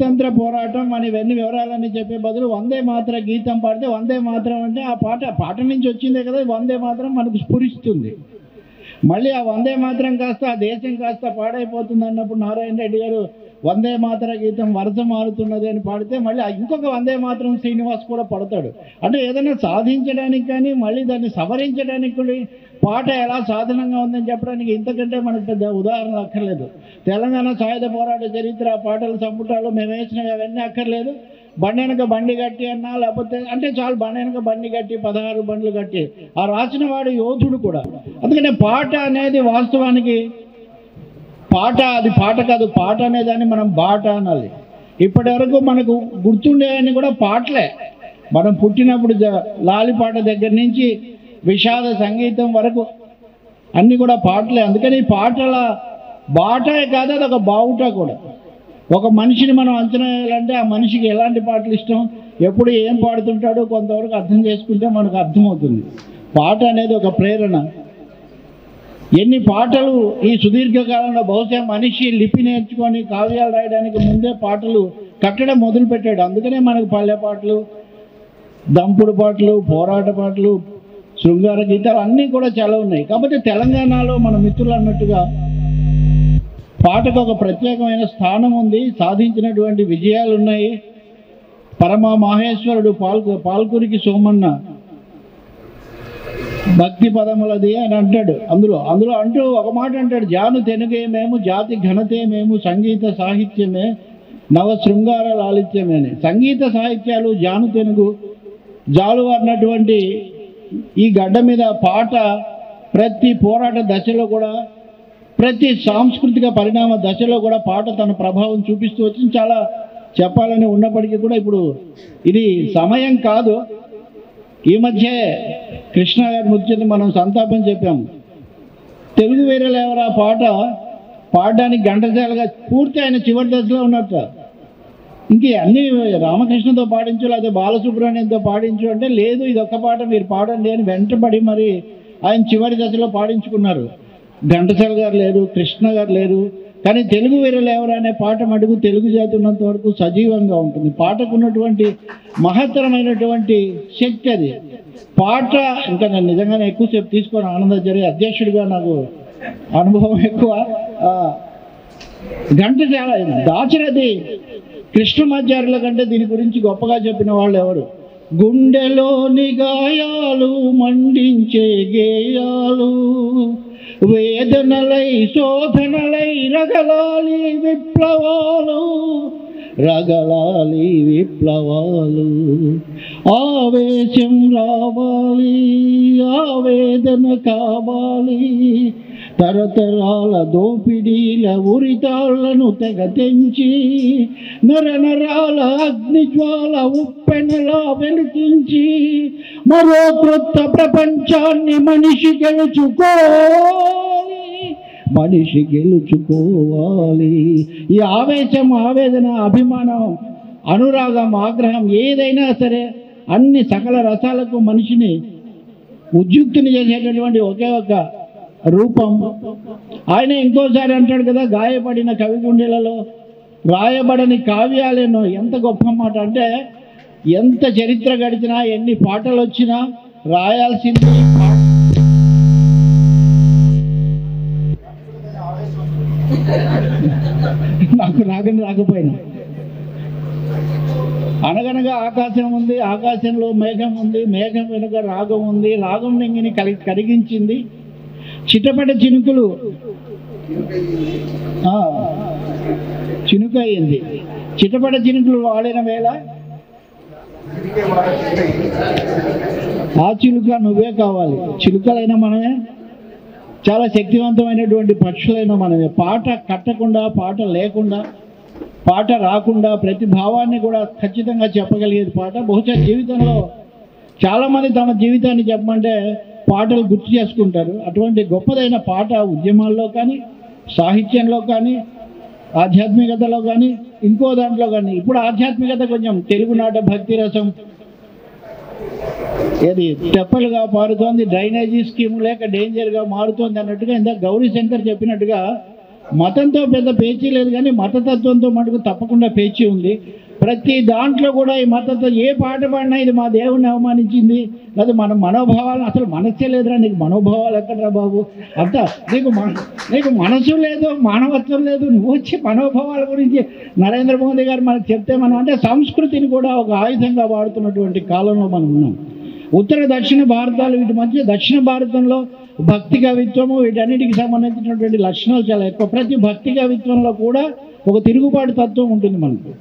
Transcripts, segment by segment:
స్వతంత్ర పోరాటం అని ఇవన్నీ వివరాలన్నీ చెప్పే బదులు వందే మాత్ర గీతం పాడితే వందే మాత్రం అంటే ఆ పాట పాట నుంచి వచ్చిందే కదా వందే మాత్రం మనకు స్ఫురిస్తుంది మళ్ళీ ఆ వందే మాత్రం కాస్త ఆ దేశం కాస్త పాడైపోతుంది అన్నప్పుడు నారాయణ రెడ్డి గారు వందే మాతర గీతం వరుస మారుతున్నది అని పాడితే మళ్ళీ ఆ ఇంకొక వందే మాత్రం శ్రీనివాస్ కూడా పడతాడు అంటే ఏదైనా సాధించడానికి కానీ మళ్ళీ దాన్ని సవరించడానికి కూడా పాట ఎలా సాధనంగా ఉందని చెప్పడానికి ఇంతకంటే మనకు పెద్ద ఉదాహరణ అక్కర్లేదు తెలంగాణ సాయుధ పోరాట చరిత్ర పాటలు సంపుటాలు మేము వేసినవి అవన్నీ అక్కర్లేదు బండి వెనక బండి కట్టి అన్నా లేకపోతే అంటే చాలు బండి వెనక బండి కట్టి పదహారు బండ్లు కట్టి ఆ రాసిన వాడు యోధుడు కూడా అందుకనే పాట అనేది వాస్తవానికి పాట అది పాట కాదు పాట అనేదాన్ని మనం బాట అనాలి ఇప్పటి వరకు మనకు గుర్తుండేవన్నీ కూడా పాటలే మనం పుట్టినప్పుడు జ- లాలి పాట దగ్గర నుంచి విషాద సంగీతం వరకు అన్నీ కూడా పాటలే అందుకని ఈ పాటల బాటే కాదు అది ఒక బావుట కూడా ఒక మనిషిని మనం అంచనా వేయాలంటే ఆ మనిషికి ఎలాంటి పాటలు ఇష్టం ఎప్పుడు ఏం పాడుతుంటాడో కొంతవరకు అర్థం చేసుకుంటే మనకు అర్థమవుతుంది పాట అనేది ఒక ప్రేరణ ఎన్ని పాటలు ఈ సుదీర్ఘ కాలంలో బహుశా మనిషి లిపి నేర్చుకొని కావ్యాలు రాయడానికి ముందే పాటలు కట్టడం మొదలు పెట్టాడు అందుకనే మనకు పల్లె పాటలు దంపుడు పాటలు పోరాట పాటలు శృంగార గీతాలు అన్నీ కూడా చాలా ఉన్నాయి కాబట్టి తెలంగాణలో మన మిత్రులు అన్నట్టుగా పాటకు ఒక ప్రత్యేకమైన స్థానం ఉంది సాధించినటువంటి విజయాలు ఉన్నాయి పరమ మహేశ్వరుడు పాల్కు పాల్కురికి సోమన్న భక్తి పదములది అని అంటాడు అందులో అందులో అంటూ ఒక మాట అంటాడు జాను తెనుగే మేము జాతి ఘనతే మేము సంగీత సాహిత్యమే నవ శృంగార లాలిత్యమే అని సంగీత సాహిత్యాలు జాను తెనుగు జాలు అన్నటువంటి ఈ గడ్డ మీద పాట ప్రతి పోరాట దశలో కూడా ప్రతి సాంస్కృతిక పరిణామ దశలో కూడా పాట తన ప్రభావం చూపిస్తూ వచ్చింది చాలా చెప్పాలని ఉన్నప్పటికీ కూడా ఇప్పుడు ఇది సమయం కాదు ఈ మధ్య కృష్ణ గారి మృతి మనం సంతాపం చెప్పాము తెలుగు వేరేలు ఎవరా పాట పాడడానికి గంటసేలుగా పూర్తి ఆయన చివరి దశలో ఉన్నట్ట ఇంకే అన్ని రామకృష్ణతో పాడించు లేకపోతే బాలసుబ్రహ్మణ్యంతో పాడించు అంటే లేదు ఇది ఒక్క పాట మీరు పాడండి అని వెంటబడి మరి ఆయన చివరి దశలో పాడించుకున్నారు ఘంటసాల గారు లేరు కృష్ణ గారు లేరు కానీ తెలుగు వీరులు ఎవరు అనే పాట మటుకు తెలుగు జాతి ఉన్నంత వరకు సజీవంగా ఉంటుంది పాటకు ఉన్నటువంటి మహత్తరమైనటువంటి శక్తి అది పాట ఇంకా నేను నిజంగానే ఎక్కువసేపు తీసుకొని ఆనంద జరిగే అధ్యక్షుడిగా నాకు అనుభవం ఎక్కువ ఆ, ఘంటసాల దాచినది కృష్ణమాచార్యుల కంటే దీని గురించి గొప్పగా చెప్పిన వాళ్ళు ఎవరు గుండెలోని గాయాలు మండించే గేయాలు వేదనలై శోధనలై రగలాలి విప్లవాలు రగలాలి విప్లవాలు ఆవేశం రావాలి ఆవేదన కావాలి తరతరాల దోపిడీల ఉరితాళ్లను తెగ తెంచి నర నరాల అగ్నిజ్వాల ఉప్పెనలా వెలికించి మరో క్రొత్త ప్రపంచాన్ని మనిషి గెలుచుకోవాలి మనిషి గెలుచుకోవాలి ఈ ఆవేశం ఆవేదన అభిమానం అనురాగం ఆగ్రహం ఏదైనా సరే అన్ని సకల రసాలకు మనిషిని ఉద్యుక్తిని చేసేటటువంటి ఒకే ఒక రూపం ఆయన ఇంకోసారి అంటాడు కదా గాయపడిన కవి గుండెలలో రాయబడని కావ్యాలేనో ఎంత గొప్ప మాట అంటే ఎంత చరిత్ర గడిచినా ఎన్ని పాటలు వచ్చినా రాయాల్సింది పా- నాకు రాగని రాకపోయినా అనగనగా ఆకాశం ఉంది ఆకాశంలో మేఘం ఉంది మేఘం వెనుక రాగం ఉంది రాగం నింగిని కలి కరిగించింది చిటపట చినుకులు ఆ, చినుకు అయింది చిటపట చినుకులు వాడిన వేళ ఆ చిలుక నువ్వే కావాలి చిలుకలైన మనమే చాలా శక్తివంతమైనటువంటి పక్షులైన మనమే పాట కట్టకుండా పాట లేకుండా పాట రాకుండా ప్రతి భావాన్ని కూడా ఖచ్చితంగా చెప్పగలిగేది పాట బహుశా జీవితంలో చాలామంది తమ జీవితాన్ని చెప్పమంటే పాటలు గుర్తు చేసుకుంటారు అటువంటి గొప్పదైన పాట ఉద్యమాల్లో కానీ సాహిత్యంలో కానీ ఆధ్యాత్మికతలో కానీ ఇంకో దాంట్లో కానీ ఇప్పుడు ఆధ్యాత్మికత కొంచెం తెలుగునాట భక్తి రసం ఏది తెప్పలుగా పారుతోంది డ్రైనేజీ స్కీమ్ లేక డేంజర్గా మారుతోంది అన్నట్టుగా ఇందాక గౌరీ శంకర్ చెప్పినట్టుగా మతంతో పెద్ద పేచీ లేదు కానీ మతతత్వంతో మటుకు తప్పకుండా పేచీ ఉంది ప్రతి దాంట్లో కూడా ఈ మతతో ఏ పాట పాడినా ఇది మా దేవుని అవమానించింది లేదా మన మనోభావాలు అసలు మనస్సే లేదురా నీకు మనోభావాలు ఎక్కడరా బాబు అంతా నీకు మన నీకు మనసు లేదు మానవత్వం లేదు నువ్వు వచ్చి మనోభావాల గురించి నరేంద్ర మోదీ గారు మనకు చెప్తే మనం అంటే సంస్కృతిని కూడా ఒక ఆయుధంగా వాడుతున్నటువంటి కాలంలో మనం ఉన్నాం ఉత్తర దక్షిణ భారతాలు వీటి మధ్య దక్షిణ భారతంలో భక్తి కవిత్వము వీటన్నిటికి సంబంధించినటువంటి లక్షణాలు చాలా ఎక్కువ ప్రతి భక్తి కవిత్వంలో కూడా ఒక తిరుగుబాటు తత్వం ఉంటుంది మనకు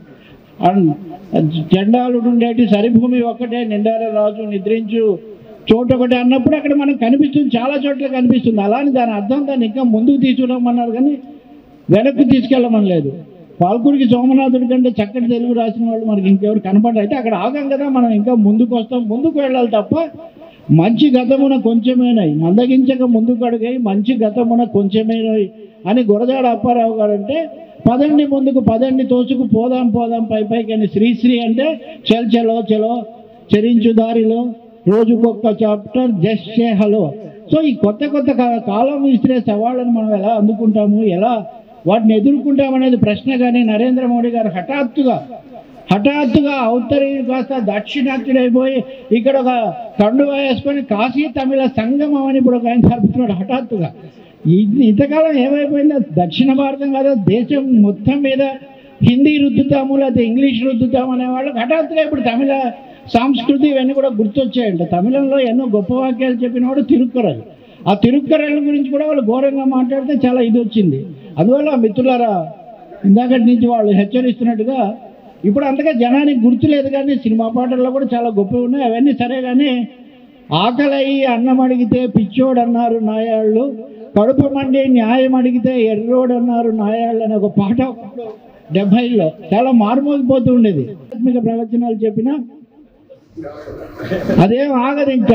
అండ్ జెండాలు ఉండేటి సరిభూమి ఒక్కటే నిండార రాజు నిద్రించు చోటు ఒకటి అన్నప్పుడు అక్కడ మనకు కనిపిస్తుంది చాలా చోట్ల కనిపిస్తుంది అలానే దాని అర్థం దాన్ని ఇంకా ముందుకు తీసుకురమ్మన్నారు కానీ వెనక్కి తీసుకెళ్ళమని లేదు పాల్కుడికి సోమనాథుడి కంటే చక్కటి తెలుగు రాసిన వాళ్ళు మనకి ఇంకెవరు కనపడరు అయితే అక్కడ ఆగం కదా మనం ఇంకా ముందుకు వస్తాం ముందుకు వెళ్ళాలి తప్ప మంచి గతమున కొంచెమేనాయి మందగించక ముందుకు అడిగాయి మంచి గతమున కొంచెమేనాయి అని గురజాడ అప్పారావు గారు అంటే పదండి ముందుకు పదండి తోచుకు పోదాం పోదాం పై పైకి అని శ్రీశ్రీ అంటే చల్ చలో చలో చరించు దారిలో రోజుకొక్క చాప్టర్ జస్ట్ చే హలో సో ఈ కొత్త కొత్త కా- కాలం విసిరే సవాళ్ళను మనం ఎలా అందుకుంటాము ఎలా వాటిని ఎదుర్కొంటామనేది ప్రశ్న కానీ నరేంద్ర మోడీ గారు హఠాత్తుగా హఠాత్తుగా అవతరి కాస్త దక్షిణాత్యుడైపోయి ఇక్కడ ఒక కండువా వేసుకొని కాశీ తమిళ సంగమం అని ఇప్పుడు ఒక ఆయన జరుపుతున్నాడు హఠాత్తుగా ఇది ఇంతకాలం ఏమైపోయిందో దక్షిణ భారతం కాదు దేశం మొత్తం మీద హిందీ రుద్దుతాము లేకపోతే ఇంగ్లీష్ రుద్దుతాము అనే వాళ్ళకి హఠాత్తుగా ఇప్పుడు తమిళ సంస్కృతి ఇవన్నీ కూడా గుర్తొచ్చాయంట తమిళంలో ఎన్నో గొప్ప వాక్యాలు చెప్పినవాడు తిరుక్కరలు ఆ తిరుక్కరల గురించి కూడా వాళ్ళు ఘోరంగా మాట్లాడితే చాలా ఇది వచ్చింది అందువల్ల మిత్రులారా ఇందాకటి నుంచి వాళ్ళు హెచ్చరిస్తున్నట్టుగా ఇప్పుడు అంతగా జనానికి గుర్తులేదు కానీ సినిమా పాటల్లో కూడా చాలా గొప్పవి ఉన్నాయి అవన్నీ సరే కానీ ఆకలయ్యి అన్నం అడిగితే పిచ్చోడు అన్నారు నాయాళ్ళు కడుపు మండి న్యాయం అడిగితే ఎర్రోడు అన్నారు నాయాళ్ళు అనే ఒక పాట ఒకప్పుడు డెబ్భైలో చాలా మారుమోగిపోతూ ఉండేది ఆధ్యాత్మిక ప్రవచనాలు చెప్పినా అదేం ఆగదు ఇంకా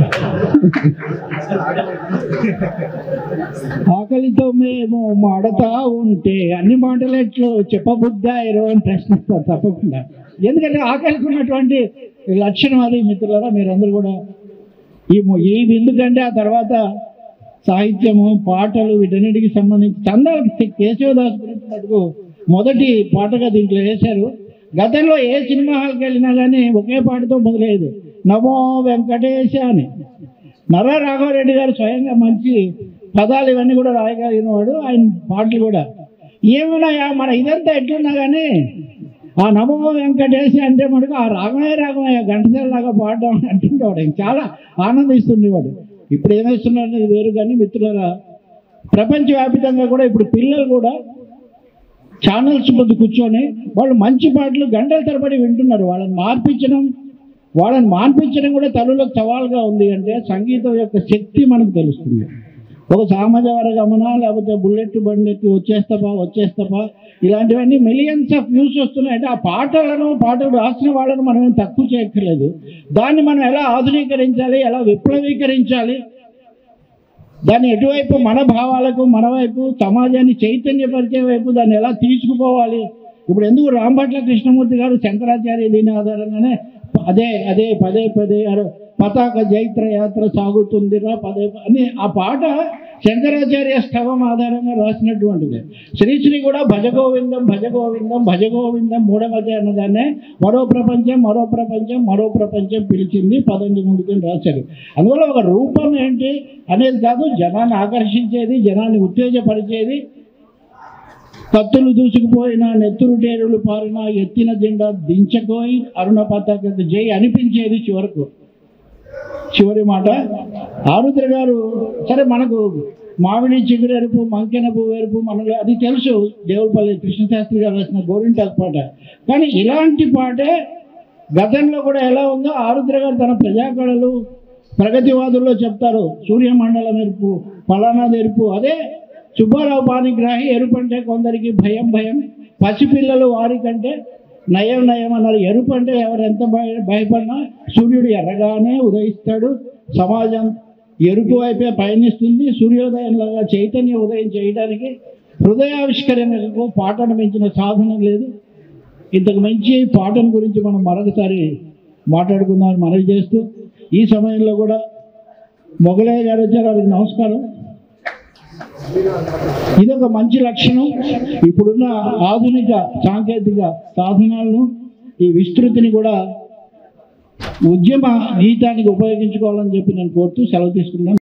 ఆకలితో మేము మాడతా ఉంటే అన్ని మాటలు ఎట్లు చెప్పబుద్దాయరు అని ప్రశ్నిస్తారు తప్పకుండా ఎందుకంటే ఆకలికి ఉన్నటువంటి లక్షణం అది మిత్రులారా మీరందరూ కూడా ఈ ము- ఈ ఎందుకంటే ఆ తర్వాత సాహిత్యము పాటలు వీటన్నిటికి సంబంధించి చందాల కేశవదాస్ గురించి మటుకు మొదటి పాటగా దీంట్లో వేశారు గతంలో ఏ సినిమా హాల్కి వెళ్ళినా కానీ ఒకే పాటతో మొదలయ్యేది నమో వెంకటేశ అని నర రాఘవరెడ్డి గారు స్వయంగా మంచి పదాలు ఇవన్నీ కూడా రాయగలిగిన వాడు ఆయన పాటలు కూడా ఏమున్నాయా మన ఇదంతా ఎట్లున్నా కానీ ఆ నమో వెంకటేశ అంటే మనకు ఆ రాగమయ్య రాగమయ్య గంటసేలాగా పాడడం అంటుండేవాడు ఆయన చాలా ఆనందిస్తుండేవాడు ఇప్పుడు ఏమేస్తున్నారు అనేది వేరు కానీ మిత్రులారా ప్రపంచవ్యాప్తంగా కూడా ఇప్పుడు పిల్లలు కూడా ఛానల్స్ ముందు కూర్చొని వాళ్ళు మంచి పాటలు గంటల తరబడి వింటున్నారు వాళ్ళని మార్పించడం వాళ్ళని మాన్పించడం కూడా తల్లులకు సవాల్గా ఉంది అంటే సంగీతం యొక్క శక్తి మనకు తెలుస్తుంది ఒక సామాజ వర్గమన లేకపోతే బుల్లెట్ బండికి వచ్చేస్తాపా వచ్చేస్తాపా ఇలాంటివన్నీ మిలియన్స్ ఆఫ్ వ్యూస్ వస్తున్నాయి అంటే ఆ పాటలను పాటలు రాసిన వాళ్ళను మనం ఏం తక్కువ చేయక్కర్లేదు దాన్ని మనం ఎలా ఆధునీకరించాలి ఎలా విప్లవీకరించాలి దాన్ని ఎటువైపు మన భావాలకు మన వైపు సమాజాన్ని చైతన్యపరిచే వైపు దాన్ని ఎలా తీసుకుపోవాలి ఇప్పుడు ఎందుకు రాంభట్ల కృష్ణమూర్తి గారు శంకరాచార్య దీని ఆధారంగానే అదే అదే పదే పదే అర- పతాక జైత్ర యాత్ర సాగుతుందిరా పదే ప- అని ఆ పాట శంకరాచార్య స్తవం ఆధారంగా రాసినటువంటిది శ్రీశ్రీ కూడా భజగోవిందం భజగోవిందం భజగోవిందం మూడవది అన్నదాన్నే మరో ప్రపంచం మరో ప్రపంచం మరో ప్రపంచం పిలిచింది పదండి ముందుకు రాశారు అందువల్ల ఒక రూపం ఏంటి అనేది కాదు జనాన్ని ఆకర్షించేది జనాన్ని ఉత్తేజపరిచేది కత్తులు దూసుకుపోయిన నెత్తురు టేరులు పారిన ఎత్తిన జెండా దించకోయి అరుణ పతాక జై అనిపించేది చివరకు చివరి మాట ఆరుద్ర గారు సరే మనకు మామిడి చిగురెరుపు మంకెనపు వెరుపు మనలో అది తెలుసు దేవులపల్లి కృష్ణశాస్త్రి గారు రాసిన గోరింటాకు పాట కానీ ఇలాంటి పాటే గతంలో కూడా ఎలా ఉందో ఆరుద్ర గారు తన ప్రజాకళలు ప్రగతివాదుల్లో చెప్తారు సూర్యమండలం ఎరుపు ఫలానాది ఎరుపు అదే సుబ్బారావు పాణిగ్రాహి ఎరుపు అంటే కొందరికి భయం భయం పసిపిల్లలు వారి కంటే నయం నయం అన్నారు ఎరుపు అంటే ఎవరు ఎంత భయ భయపడినా సూర్యుడు ఎర్రగానే ఉదయిస్తాడు సమాజం ఎరుపు వైపే పయనిస్తుంది సూర్యోదయంలాగా చైతన్య ఉదయం చేయడానికి హృదయావిష్కరణకు పాటను మించిన సాధనం లేదు ఇంతకు మంచి పాటను గురించి మనం మరొకసారి మాట్లాడుకుందామని మనవి చేస్తూ ఈ సమయంలో కూడా మొగలయ్య గారు వచ్చారు వారికి నమస్కారం ఇదొక మంచి లక్షణం ఇప్పుడున్న ఆధునిక సాంకేతిక సాధనాలను ఈ విస్తృతిని కూడా ఉద్యమ గీతానికి ఉపయోగించుకోవాలని చెప్పి నేను కోరుతూ సెలవు తీసుకున్నాను